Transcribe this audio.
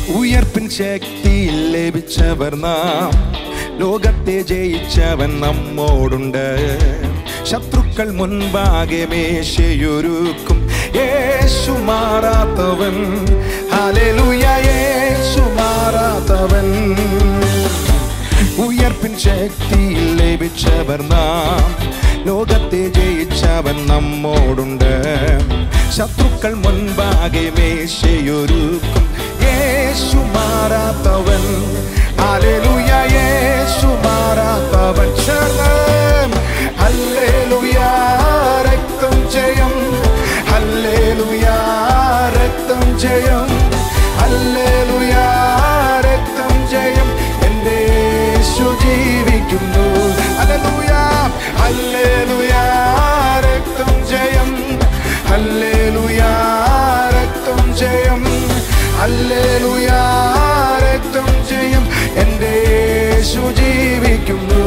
ഉയർപ്പിൻ ശക്തി ലഭിച്ചവർ നാം ലോകത്തെ ജയിച്ചവൻ നമ്മോടുണ്ട് ശത്രുക്കൾ മുൻപാകെ മേശയൊരുക്കും യേശു മാറാത്തവൻ ഹല്ലേലൂയ യേശു മാറാത്തവൻ ഉയർപ്പിൻ ശക്തി ലഭിച്ചവർ നാം ലോകത്തെ ജയിച്ചവൻ നമ്മോടുണ്ട് ശത്രുക്കൾ മുൻപാകെ മേശയൊരുക്കും യേശു മാറാത്തവൻ ഹല്ലേലൂയ യേശു മാറാത്തവൻ ചേർന്ന് ഹല്ലേലൂയ രക്തം ജയം ഹല്ലേലൂയ രക്തം ജയം ഹല്ലേലൂയ രക്തം ജയം എൻ്റെ യേശു ജീവിക്കുന്നു ഹല്ലേലൂയ ഹല്ലേലൂയ രക്തം ജയം ഹല്ലേലൂയ രക്തം ജയം ഹല്ലേലൂയ രക്തം ജയം എൻ്റെ യേശു ജീവിക്കുന്നു